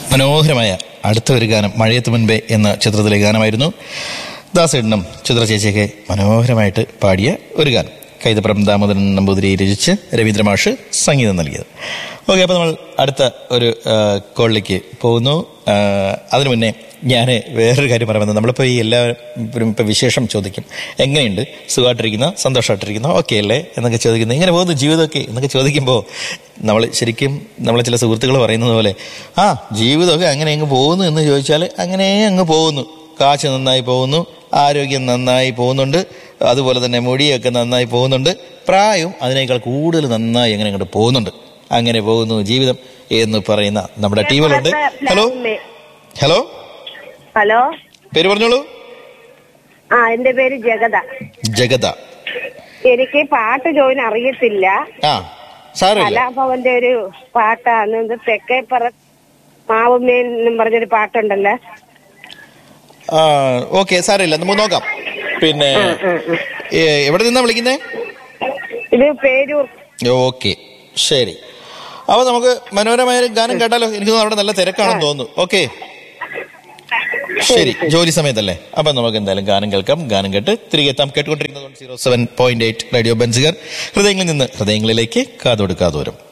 മനോഹരമായ അടുത്ത ഒരു ഗാനം മഴയത്ത് മുൻപേ എന്ന ചിത്രത്തിലെ ഗാനമായിരുന്നു ദാസേട്ടനും ചിത്ര ചേച്ചിയൊക്കെ മനോഹരമായിട്ട് പാടിയ ഒരു ഗാനം കൈതപ്രം ദാമോദരൻ നമ്പൂതിരി രചിച്ച് രവീന്ദ്ര മാഷ് സംഗീതം നൽകിയത് ഓക്കെ അപ്പോൾ നമ്മൾ അടുത്ത ഒരു ആ, കോളിലേക്ക് പോകുന്നു ആ, അതിനു മുന്നേ ഞാൻ വേറൊരു കാര്യം പറയുന്നത് നമ്മളിപ്പോൾ ഈ എല്ലാവരും ഇപ്പോൾ വിശേഷം ചോദിക്കും എങ്ങനെയുണ്ട് സുഖമായിട്ടിരിക്കുന്ന സന്തോഷമായിട്ടിരിക്കുന്ന ഓക്കെ അല്ലേ എന്നൊക്കെ ചോദിക്കുന്നത് ഇങ്ങനെ പോകുന്നു ജീവിതമൊക്കെ എന്നൊക്കെ ചോദിക്കുമ്പോൾ നമ്മൾ ശരിക്കും നമ്മളെ ചില സുഹൃത്തുക്കൾ പറയുന്നത് പോലെ ആ ജീവിതമൊക്കെ അങ്ങനെ അങ്ങ് പോകുന്നു എന്ന് ചോദിച്ചാൽ അങ്ങനെ അങ്ങ് പോകുന്നു കാശ് നന്നായി പോകുന്നു ആരോഗ്യം നന്നായി പോകുന്നുണ്ട് അതുപോലെ തന്നെ മുടിയൊക്കെ നന്നായി പോകുന്നുണ്ട് പ്രായവും അതിനേക്കാൾ കൂടുതൽ നന്നായി അങ്ങനെ അങ്ങോട്ട് പോകുന്നുണ്ട് അങ്ങനെ പോകുന്നു ജീവിതം എന്ന് പറയുന്ന നമ്മുടെ ടീമിലുണ്ട് ഹലോ ഹലോ ഹലോ പേര് പറഞ്ഞോളൂ ആ എന്റെ പേര് ജഗത ജഗത എനിക്ക് പാട്ട് ജോയിൻ അറിയത്തില്ല ആ സാരമില്ല കലാഭവന്റെ ഒരു പാട്ടാണ് ഇത് തെക്കേപ്പറ മാവുമേൻ എന്നും പറഞ്ഞൊരു പാട്ടുണ്ടല്ലോ ആ ഓക്കെ സാരമില്ല നമുക്ക് നോക്കാം പിന്നെ ഏ, എവിടെ നിന്നാ വിളിക്കുന്നേ ഇത് പേരൂർ ഓക്കെ ശരി അപ്പൊ നമുക്ക് മനോഹരമായ ഒരു ഗാനം കേട്ടാലോ എനിക്ക് തോന്നുന്നു അവിടെ നല്ല തിരക്കാണെന്ന് തോന്നുന്നു ഓക്കെ ശരി ജോലി സമയത്തല്ലേ അപ്പൊ നമുക്ക് എന്തായാലും ഗാനം കേൾക്കാം ഗാനം കേട്ട് തിരികെ എത്താം കേട്ടുകൊണ്ടിരിക്കുന്നത് zero seven point eight radio ബെൻസുകർ ഹൃദയങ്ങളിൽ നിന്ന് ഹൃദയങ്ങളിലേക്ക് കാതോട് കാതോരം